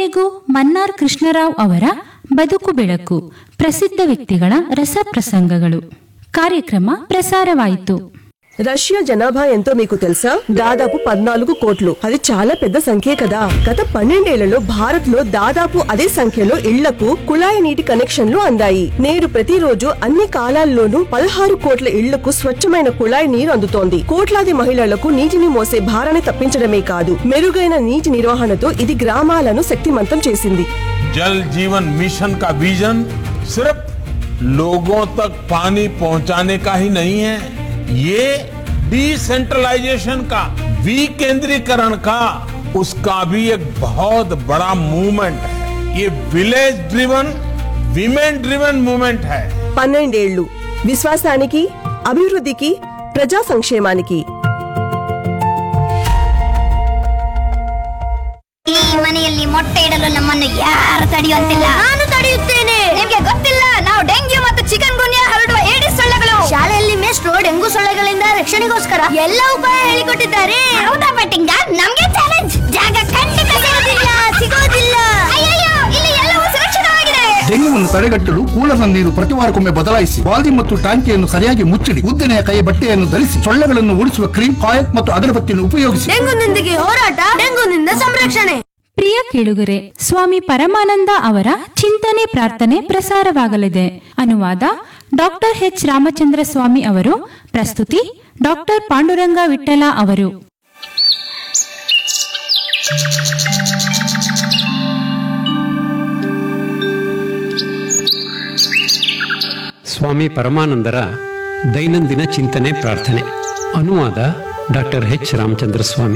ಇದುವರೆಗೂ ಮನ್ನಾರ್ ಕೃಷ್ಣರಾವ್ ಅವರ ಬದುಕು ಬೆಳಕು ಪ್ರಸಿದ್ಧ ವ್ಯಕ್ತಿಗಳ ರಸಪ್ರಸಂಗಗಳು ಕಾರ್ಯಕ್ರಮ ಪ್ರಸಾರವಾಯಿತು రష్యా జనాభా ఎంతో మీకు తెలుసా దాదాపు పద్నాలుగు కోట్లు అది చాలా పెద్ద సంఖ్యే కదా గత పన్నెండేళ్లలో భారత్ లో దాదాపు అదే సంఖ్యలో ఇళ్లకు కుళాయి నీటి కనెక్షన్లు అందాయి నేడు ప్రతిరోజు అన్ని కాలాల్లోనూ పదహారు కోట్ల ఇళ్లకు స్వచ్ఛమైన కుళాయి నీరు అందుతోంది కోట్లాది మహిళలకు నీటిని మోసే భారాన్ని తప్పించడమే కాదు మెరుగైన నీటి నిర్వహణతో ఇది గ్రామాలను శక్తిమంతం చేసింది जल जीवन मिशन का विजन सिर्फ लोगों तक पानी पहुंचाने का ही नहीं है ये डिसेंट्रलाइजेशन का विकेंद्रीकरण का उसका भी एक बहुत बड़ा मूवमेंट है ये village driven women driven movement है పన్నెండేళ్లు విశ్వాసానికి అభివృద్ధికి ప్రజా సంక్షేమానికి ಈ ಮನೆಯಲ್ಲಿ ಮೊಟ್ಟೆ ಇಡಲು ನಮ್ಮನ್ನು ಯಾರು ತಡೆಯುವಂತಿಲ್ಲ ನಾನು ತಡೆಯುತ್ತೇನೆ ನಿಮ್ಗೆ ಗೊತ್ತಿಲ್ಲ ನಾವು ಡೆಂಗ್ಯೂ ಮತ್ತು ಚಿಕನ್ ಗುನ್ಯಾ ಹರಡುವ ಏಡಿಸ್ ಸೊಳ್ಳೆಗಳು ಶಾಲೆಯಲ್ಲಿ ಮೇಷ್ಟ್ರು ಡೆಂಗು ಸೊಳ್ಳೆಗಳಿಂದ ರಕ್ಷಣೆಗೋಸ್ಕರ ಎಲ್ಲ ಉಪಾಯ ಹೇಳಿಕೊಟ್ಟಿದ್ದಾರೆ ಹೌದಾ ಬಟ್ಟಿಂಗ ನಮ್ಗೆ ಚಾಲೆಂಜ್ ಜಾಗ ಖಂಡಿತ ಸಿಗೋದಿಲ್ಲ ಸಿಗೋದಿಲ್ಲ ಅಯ್ಯಯ್ಯೋ ಇಲ್ಲಿ ಎಲ್ಲವೂ ಸುರಕ್ಷಿತವಾಗಿದೆ ಡೆಂಗ್ಯೂವನ್ನು ತಡೆಗಟ್ಟಲು ಕೂಲದ ನೀರು ಪ್ರತಿ ವಾರಕ್ಕೊಮ್ಮೆ ಬದಲಾಯಿಸಿ ಬಾಲ್ದಿ ಮತ್ತು ಟಾಂಕಿಯನ್ನು ಸರಿಯಾಗಿ ಮುಚ್ಚಿಡಿ ಉದ್ದನೆಯ ಕೈ ಬಟ್ಟೆಯನ್ನು ಧರಿಸಿ ಸೊಳ್ಳೆಗಳನ್ನು ಓಡಿಸುವ ಕ್ರೀಮ್ ಕಾಯಕ್ ಮತ್ತು ಅಗರಬತ್ತಿಯನ್ನು ಉಪಯೋಗಿಸಿ ಡೆಂಗುನೊಂದಿಗೆ ಹೋರಾಟ ಡೆಂಗುನಿಂದ ಸಂರಕ್ಷಣೆ ಪ್ರಿಯ ಕೇಳುಗರೆ ಸ್ವಾಮಿ ಪರಮಾನಂದ ಅವರ ಚಿಂತನೆ ಪ್ರಾರ್ಥನೆ ಪ್ರಸಾರವಾಗಲಿದೆ ಅನುವಾದ ಡಾಕ್ಟರ್ ಎಚ್ ರಾಮಚಂದ್ರ ಸ್ವಾಮಿ ಅವರು ಪ್ರಸ್ತುತಿ ಡಾಕ್ಟರ್ ಪಾಂಡುರಂಗ ವಿಠಲ ಅವರು ಸ್ವಾಮಿ ಪರಮಾನಂದರ ದೈನಂದಿನ ಚಿಂತನೆ ಪ್ರಾರ್ಥನೆ ಅನುವಾದ doctor H Ramachandra Swamy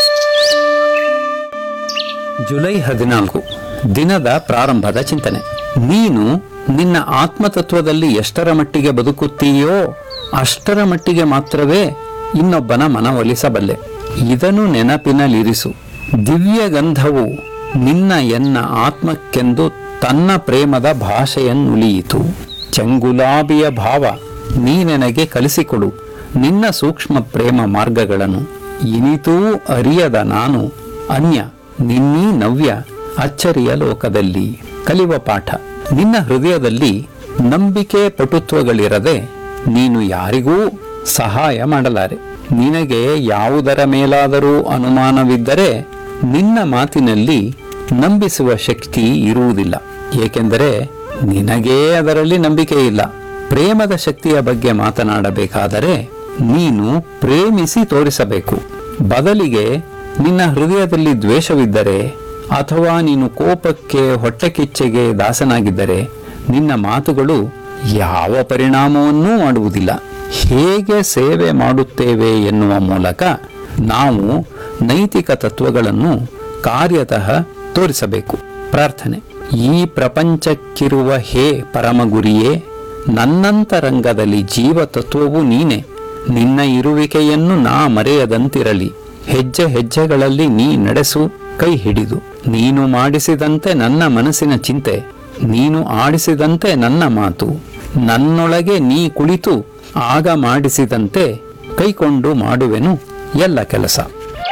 July ಹದಿನಾಲ್ಕು ದಿನದ ಪ್ರಾರಂಭದ ಚಿಂತನೆ ನೀನು ನಿನ್ನ ಆತ್ಮತತ್ವದಲ್ಲಿ ಎಷ್ಟರ ಮಟ್ಟಿಗೆ ಬದುಕುತ್ತೀಯೋ ಅಷ್ಟರ ಮಟ್ಟಿಗೆ ಮಾತ್ರವೇ ಇನ್ನೊಬ್ಬನ ಮನವೊಲಿಸಬಲ್ಲೆ ಇದನ್ನು ನೆನಪಿನಲ್ಲಿರಿಸು ದಿವ್ಯ ಗಂಧವು ನಿನ್ನ ಎನ್ನ ಆತ್ಮಕ್ಕೆಂದು ತನ್ನ ಪ್ರೇಮದ ಭಾಷೆಯನ್ನುಲಿಯಿತು ಚೆಂಗುಲಾಬಿಯ ಭಾವ ನೀನೆನಗೆ ಕಲಿಸಿಕೊಡು ನಿನ್ನ ಸೂಕ್ಷ್ಮ ಪ್ರೇಮ ಮಾರ್ಗಗಳನ್ನು ಇನಿತೂ ಅರಿಯದ ನಾನು ಅನ್ಯ ನಿನ್ನೀ ನವ್ಯ ಅಚ್ಚರಿಯ ಲೋಕದಲ್ಲಿ ಕಲಿವ ಪಾಠ ನಿನ್ನ ಹೃದಯದಲ್ಲಿ ನಂಬಿಕೆ ಪಟುತ್ವಗಳಿರದೆ ನೀನು ಯಾರಿಗೂ ಸಹಾಯ ಮಾಡಲಾರೆ ನಿನಗೆ ಯಾವುದರ ಮೇಲಾದರೂ ಅನುಮಾನವಿದ್ದರೆ ನಿನ್ನ ಮಾತಿನಲ್ಲಿ ನಂಬಿಸುವ ಶಕ್ತಿ ಇರುವುದಿಲ್ಲ ಏಕೆಂದರೆ ನಿನಗೇ ಅದರಲ್ಲಿ ನಂಬಿಕೆ ಇಲ್ಲ ಪ್ರೇಮದ ಶಕ್ತಿಯ ಬಗ್ಗೆ ಮಾತನಾಡಬೇಕಾದರೆ ನೀನು ಪ್ರೇಮಿಸಿ ತೋರಿಸಬೇಕು ಬದಲಿಗೆ ನಿನ್ನ ಹೃದಯದಲ್ಲಿ ದ್ವೇಷವಿದ್ದರೆ ಅಥವಾ ನೀನು ಕೋಪಕ್ಕೆ ಹೊಟ್ಟೆಕಿಚ್ಚೆಗೆ ದಾಸನಾಗಿದ್ದರೆ ನಿನ್ನ ಮಾತುಗಳು ಯಾವ ಪರಿಣಾಮವನ್ನೂ ಮಾಡುವುದಿಲ್ಲ ಹೇಗೆ ಸೇವೆ ಮಾಡುತ್ತೇವೆ ಎನ್ನುವ ಮೂಲಕ ನಾವು ನೈತಿಕ ತತ್ವಗಳನ್ನು ಕಾರ್ಯತಃ ತೋರಿಸಬೇಕು ಪ್ರಾರ್ಥನೆ ಈ ಪ್ರಪಂಚಕ್ಕಿರುವ ಹೇ ಪರಮಗುರಿಯೇ ನನ್ನಂತರಂಗದಲ್ಲಿ ಜೀವ ತತ್ವವು ನೀನೆ ನಿನ್ನ ಇರುವಿಕೆಯನ್ನು ನಾ ಮರೆಯದಂತಿರಲಿ ಹೆಜ್ಜೆ ಹೆಜ್ಜೆಗಳಲ್ಲಿ ನೀ ನಡೆಸು ಕೈ ಹಿಡಿದು ನೀನು ಮಾಡಿಸಿದಂತೆ ನನ್ನ ಮನಸ್ಸಿನ ಚಿಂತೆ ನೀನು ಆಡಿಸಿದಂತೆ ನನ್ನ ಮಾತು ನನ್ನೊಳಗೆ ನೀ ಕುಳಿತು ಆಗ ಮಾಡಿಸಿದಂತೆ ಕೈಕೊಂಡು ಮಾಡುವೆನು ಎಲ್ಲ ಕೆಲಸ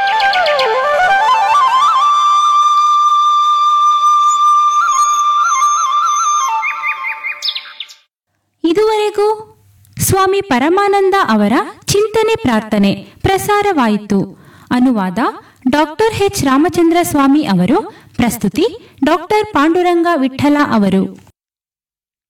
ಇದುವರೆಗೂ ಸ್ವಾಮಿ ಪರಮಾನಂದ ಅವರ ಚಿಂತನೆ ಪ್ರಾರ್ಥನೆ ಪ್ರಸಾರವಾಯಿತು ಅನುವಾದ ಡಾಕ್ಟರ್ ಎಚ್ ರಾಮಚಂದ್ರ ಸ್ವಾಮಿ ಅವರು ಪ್ರಸ್ತುತಿ ಡಾಕ್ಟರ್ ಪಾಂಡುರಂಗ ವಿಠಲ ಅವರು